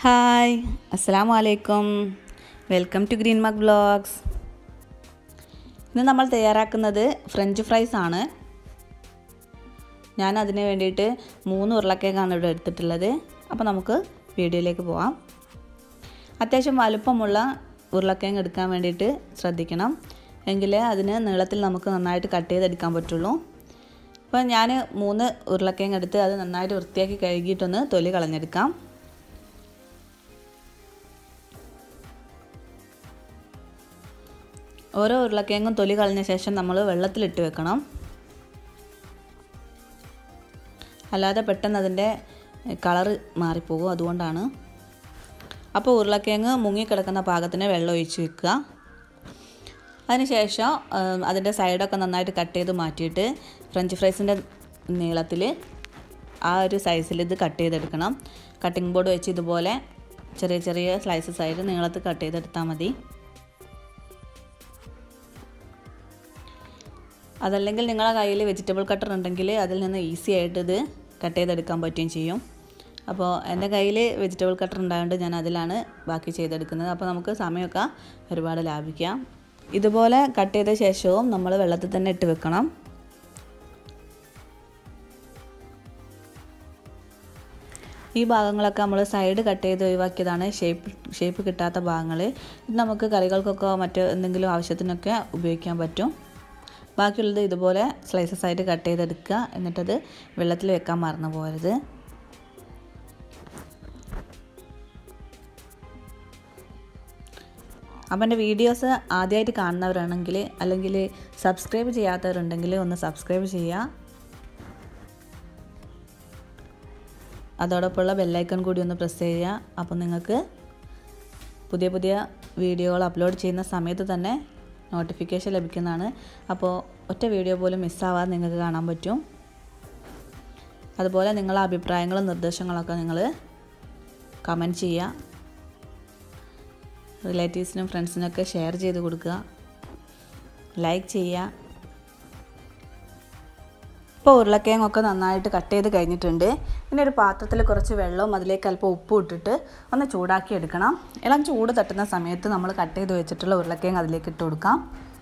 hi അസ്സലാമു അലൈക്കും welcome to green mug blogs ഇന്ന് നമ്മൾ തയ്യാറാക്കുന്നത് ഫ്രഞ്ച് ഫ്രൈസ് ആണ് ഞാൻ അതിന് വേണ്ടിയിട്ട് മൂന്ന് ഉരുളക്കേക്കാണ് ഇവിടെ എടുത്തിട്ടുള്ളത് അപ്പോൾ നമുക്ക് വീഡിയോയിലേക്ക് പോവാം അത്യാവശ്യം വലുപ്പമുള്ള ഉരുളക്കിഴങ്ങ് എടുക്കാൻ വേണ്ടിയിട്ട് ശ്രദ്ധിക്കണം എങ്കിലേ അതിന് നീളത്തിൽ നമുക്ക് നന്നായിട്ട് കട്ട് ചെയ്തെടുക്കാൻ പറ്റുള്ളൂ അപ്പോൾ ഞാൻ മൂന്ന് ഉരുളക്കിഴങ്ങ് എടുത്ത് അത് നന്നായിട്ട് വൃത്തിയാക്കി കഴുകിയിട്ടൊന്ന് തൊലി കളഞ്ഞെടുക്കാം ഓരോ ഉരുളക്കിഴങ്ങും തൊലി കളഞ്ഞ ശേഷം നമ്മൾ വെള്ളത്തിലിട്ട് വെക്കണം അല്ലാതെ പെട്ടെന്ന് അതിൻ്റെ കളറ് മാറിപ്പോകും അതുകൊണ്ടാണ് അപ്പോൾ ഉരുളക്കിഴങ്ങ് മുങ്ങിക്കിടക്കുന്ന പാകത്തിന് വെള്ളം ഒഴിച്ച് വെക്കുക അതിനുശേഷം അതിൻ്റെ സൈഡൊക്കെ നന്നായിട്ട് കട്ട് ചെയ്ത് മാറ്റിയിട്ട് ഫ്രഞ്ച് ഫ്രൈസിൻ്റെ നീളത്തിൽ ആ ഒരു സൈസിൽ ഇത് കട്ട് ചെയ്തെടുക്കണം കട്ടിംഗ് ബോർഡ് വെച്ച് ഇതുപോലെ ചെറിയ ചെറിയ സ്ലൈസസ് ആയിട്ട് നീളത്തിൽ കട്ട് ചെയ്തെടുത്താൽ മതി അതല്ലെങ്കിൽ നിങ്ങളുടെ കയ്യിൽ വെജിറ്റബിൾ കട്ടർ ഉണ്ടെങ്കിൽ അതിൽ നിന്ന് ഈസി ആയിട്ട് ഇത് കട്ട് ചെയ്തെടുക്കാൻ പറ്റുകയും ചെയ്യും അപ്പോൾ എൻ്റെ കയ്യിൽ വെജിറ്റബിൾ കട്ടർ ഉണ്ടായതുകൊണ്ട് ഞാൻ അതിലാണ് ബാക്കി ചെയ്തെടുക്കുന്നത് അപ്പോൾ നമുക്ക് സമയമൊക്കെ ഒരുപാട് ലാഭിക്കാം ഇതുപോലെ കട്ട് ചെയ്ത ശേഷവും നമ്മൾ വെള്ളത്തിൽ തന്നെ ഇട്ട് വെക്കണം ഈ ഭാഗങ്ങളൊക്കെ നമ്മൾ സൈഡ് കട്ട് ചെയ്ത് ഒഴിവാക്കിയതാണ് ഷേപ്പ് ഷേപ്പ് കിട്ടാത്ത ഭാഗങ്ങൾ ഇത് നമുക്ക് കറികൾക്കൊക്കെ മറ്റ് എന്തെങ്കിലും ആവശ്യത്തിനൊക്കെ ഉപയോഗിക്കാൻ പറ്റും ബാക്കിയുള്ളത് ഇതുപോലെ സ്ലൈസസ് ആയിട്ട് കട്ട് ചെയ്തെടുക്കുക എന്നിട്ടത് വെള്ളത്തിൽ വെക്കാൻ മറന്നു പോകരുത് അപ്പം എൻ്റെ വീഡിയോസ് ആദ്യമായിട്ട് കാണുന്നവരാണെങ്കിൽ അല്ലെങ്കിൽ സബ്സ്ക്രൈബ് ചെയ്യാത്തവരുണ്ടെങ്കിൽ ഒന്ന് സബ്സ്ക്രൈബ് ചെയ്യുക അതോടൊപ്പമുള്ള ബെല്ലൈക്കൺ കൂടി ഒന്ന് പ്രസ് ചെയ്യുക അപ്പോൾ നിങ്ങൾക്ക് പുതിയ പുതിയ വീഡിയോകൾ അപ്ലോഡ് ചെയ്യുന്ന സമയത്ത് തന്നെ നോട്ടിഫിക്കേഷൻ ലഭിക്കുന്നതാണ് അപ്പോൾ ഒറ്റ വീഡിയോ പോലും മിസ്സാവാതെ നിങ്ങൾക്ക് കാണാൻ പറ്റും അതുപോലെ നിങ്ങളുടെ അഭിപ്രായങ്ങളും നിർദ്ദേശങ്ങളൊക്കെ നിങ്ങൾ കമൻറ്റ് ചെയ്യുക റിലേറ്റീവ്സിനും ഫ്രണ്ട്സിനൊക്കെ ഷെയർ ചെയ്ത് കൊടുക്കുക ലൈക്ക് ചെയ്യുക ഇപ്പോൾ ഉരുളക്കിഴങ്ങൊക്കെ നന്നായിട്ട് കട്ട് ചെയ്ത് കഴിഞ്ഞിട്ടുണ്ട് ഇനി ഒരു പാത്രത്തിൽ കുറച്ച് വെള്ളവും അതിലേക്ക് അല്പം ഉപ്പും ഇട്ടിട്ട് ഒന്ന് ചൂടാക്കി എടുക്കണം ഇളം ചൂട് തട്ടുന്ന സമയത്ത് നമ്മൾ കട്ട് ചെയ്ത് വെച്ചിട്ടുള്ള ഉരുളക്കിഴങ്ങ് അതിലേക്ക് ഇട്ട് കൊടുക്കാം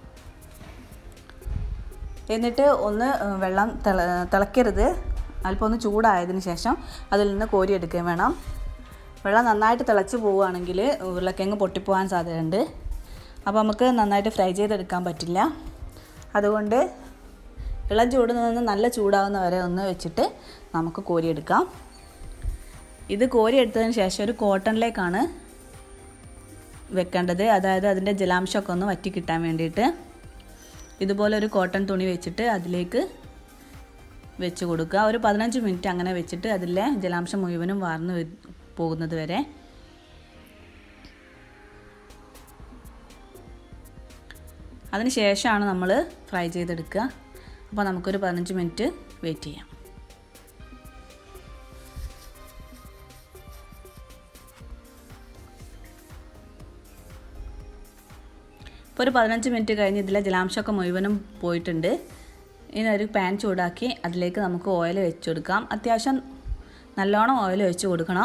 എന്നിട്ട് ഒന്ന് വെള്ളം തിള തിളക്കരുത് അല്പം ഒന്ന് ചൂടായതിന് ശേഷം അതിൽ നിന്ന് കോരിയെടുക്കുകയും വേണം വെള്ളം നന്നായിട്ട് തിളച്ച് പോവുകയാണെങ്കിൽ ഉരുളക്കിഴങ്ങ് പൊട്ടിപ്പോകാൻ സാധ്യതയുണ്ട് അപ്പോൾ നമുക്ക് നന്നായിട്ട് ഫ്രൈ ചെയ്തെടുക്കാൻ പറ്റില്ല അതുകൊണ്ട് ഇളം ചൂട് നിന്ന് നല്ല ചൂടാവുന്ന വരെ ഒന്ന് വെച്ചിട്ട് നമുക്ക് കോരിയെടുക്കാം ഇത് കോരിയെടുത്തതിന് ശേഷം ഒരു കോട്ടണിലേക്കാണ് വെക്കേണ്ടത് അതായത് അതിൻ്റെ ജലാംശമൊക്കെ ഒന്ന് വറ്റി കിട്ടാൻ വേണ്ടിയിട്ട് ഇതുപോലെ ഒരു കോട്ടൺ തുണി വെച്ചിട്ട് അതിലേക്ക് വെച്ച് കൊടുക്കുക ഒരു പതിനഞ്ച് മിനിറ്റ് അങ്ങനെ വെച്ചിട്ട് അതിലെ ജലാംശം മുഴുവനും വാർന്ന് പോകുന്നത് വരെ അതിന് ശേഷമാണ് നമ്മൾ ഫ്രൈ ചെയ്തെടുക്കുക അപ്പോൾ നമുക്കൊരു പതിനഞ്ച് മിനിറ്റ് വെയിറ്റ് ചെയ്യാം ഇപ്പോൾ ഒരു പതിനഞ്ച് മിനിറ്റ് കഴിഞ്ഞ് ഇതിലെ ജലാംശമൊക്കെ മുഴുവനും പോയിട്ടുണ്ട് ഇനി ഒരു പാൻ ചൂടാക്കി അതിലേക്ക് നമുക്ക് ഓയിൽ വെച്ച് കൊടുക്കാം അത്യാവശ്യം നല്ലോണം ഓയിൽ ഒഴിച്ച് കൊടുക്കണം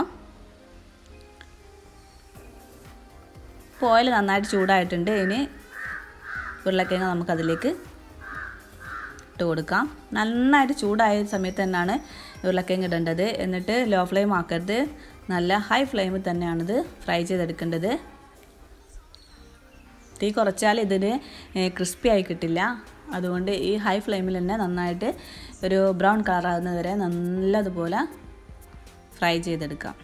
ഇപ്പോൾ ഓയിൽ നന്നായിട്ട് ചൂടായിട്ടുണ്ട് ഇനി ഉരുളക്കിഴങ്ങ് നമുക്കതിലേക്ക് ഇട്ട് കൊടുക്കാം നന്നായിട്ട് ചൂടായ സമയത്ത് തന്നെയാണ് ഉരുളക്കിഴങ്ങ് ഇടേണ്ടത് എന്നിട്ട് ലോ ഫ്ലെയിം ആക്കരുത് നല്ല ഹൈ ഫ്ലെയിമിൽ തന്നെയാണിത് ഫ്രൈ ചെയ്തെടുക്കേണ്ടത് തീ കുറച്ചാൽ ഇതിന് ക്രിസ്പി ആയി കിട്ടില്ല അതുകൊണ്ട് ഈ ഹൈ ഫ്ലെയിമിൽ തന്നെ നന്നായിട്ട് ഒരു ബ്രൗൺ കളർ ആകുന്നത് വരെ നല്ലതുപോലെ ഫ്രൈ ചെയ്തെടുക്കാം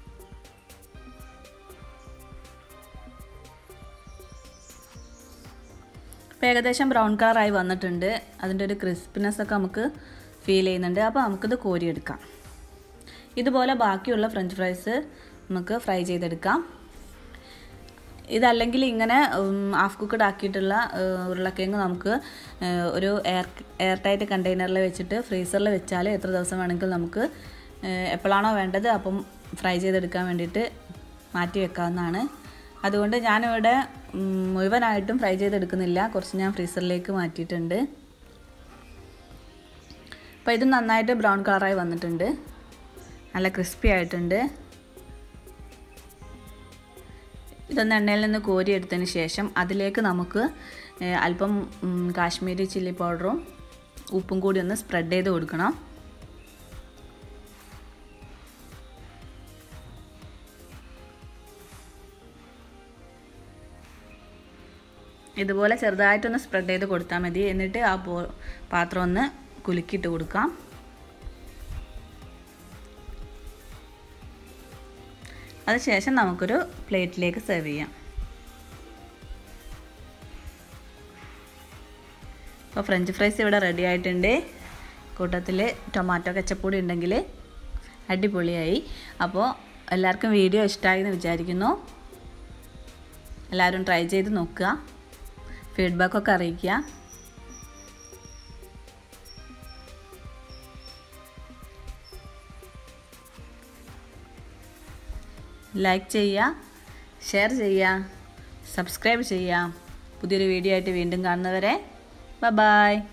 ഇപ്പോൾ ഏകദേശം ബ്രൗൺ കളറായി വന്നിട്ടുണ്ട് അതിൻ്റെ ഒരു ക്രിസ്പിനെസ് ഒക്കെ നമുക്ക് ഫീൽ ചെയ്യുന്നുണ്ട് അപ്പോൾ നമുക്കിത് കോരിയെടുക്കാം ഇതുപോലെ ബാക്കിയുള്ള ഫ്രഞ്ച് ഫ്രൈസ് നമുക്ക് ഫ്രൈ ചെയ്തെടുക്കാം ഇതല്ലെങ്കിൽ ഇങ്ങനെ ഹാഫ് കുക്കഡ് ആക്കിയിട്ടുള്ള ഉരുളക്കിഴങ്ങ് നമുക്ക് ഒരു എയർ എയർ ടൈറ്റ് കണ്ടെയ്നറിൽ വെച്ചിട്ട് ഫ്രീസറിൽ വെച്ചാൽ എത്ര ദിവസം വേണമെങ്കിലും നമുക്ക് എപ്പോഴാണോ വേണ്ടത് അപ്പം ഫ്രൈ ചെയ്തെടുക്കാൻ വേണ്ടിയിട്ട് മാറ്റി വെക്കാവുന്നതാണ് അതുകൊണ്ട് ഞാനിവിടെ മുഴുവനായിട്ടും ഫ്രൈ ചെയ്തെടുക്കുന്നില്ല കുറച്ച് ഞാൻ ഫ്രീസറിലേക്ക് മാറ്റിയിട്ടുണ്ട് അപ്പോൾ ഇത് നന്നായിട്ട് ബ്രൗൺ കളറായി വന്നിട്ടുണ്ട് നല്ല ക്രിസ്പി ആയിട്ടുണ്ട് ഇതൊന്ന് എണ്ണയിൽ നിന്ന് കോരി എടുത്തതിന് ശേഷം അതിലേക്ക് നമുക്ക് ഏഹ്, അല്പം ഉം, കാശ്മീരി ചില്ലി പൗഡറും ഉപ്പും കൂടി ഒന്ന് സ്പ്രെഡ് ചെയ്ത് കൊടുക്കണം ഇതുപോലെ ചെറുതായിട്ടൊന്ന് സ്പ്രെഡ് ചെയ്ത് കൊടുത്താൽ മതി എന്നിട്ട് ആ പോ പാത്രം ഒന്ന് കുലുക്കിയിട്ട് കൊടുക്കാം അതിനുശേഷം നമുക്കൊരു പ്ലേറ്റിലേക്ക് സെർവ് ചെയ്യാം അപ്പോൾ ഫ്രഞ്ച് ഫ്രൈസ് ഇവിടെ റെഡി ആയിട്ടുണ്ട് കൂട്ടത്തിൽ ടൊമാറ്റോ കച്ചപ്പൊടി ഉണ്ടെങ്കിൽ അടിപൊളിയായി അപ്പോൾ എല്ലാവർക്കും വീഡിയോ ഇഷ്ടമായി എന്ന് വിചാരിക്കുന്നു എല്ലാവരും ട്രൈ ചെയ്ത് നോക്കുക ഫീഡ്ബാക്കൊക്കെ അറിയിക്കുക ലൈക്ക് ചെയ്യുക ഷെയർ ചെയ്യുക സബ്സ്ക്രൈബ് ചെയ്യുക പുതിയൊരു വീഡിയോ ആയിട്ട് വീണ്ടും കാണുന്നവരെ ബ ബായ്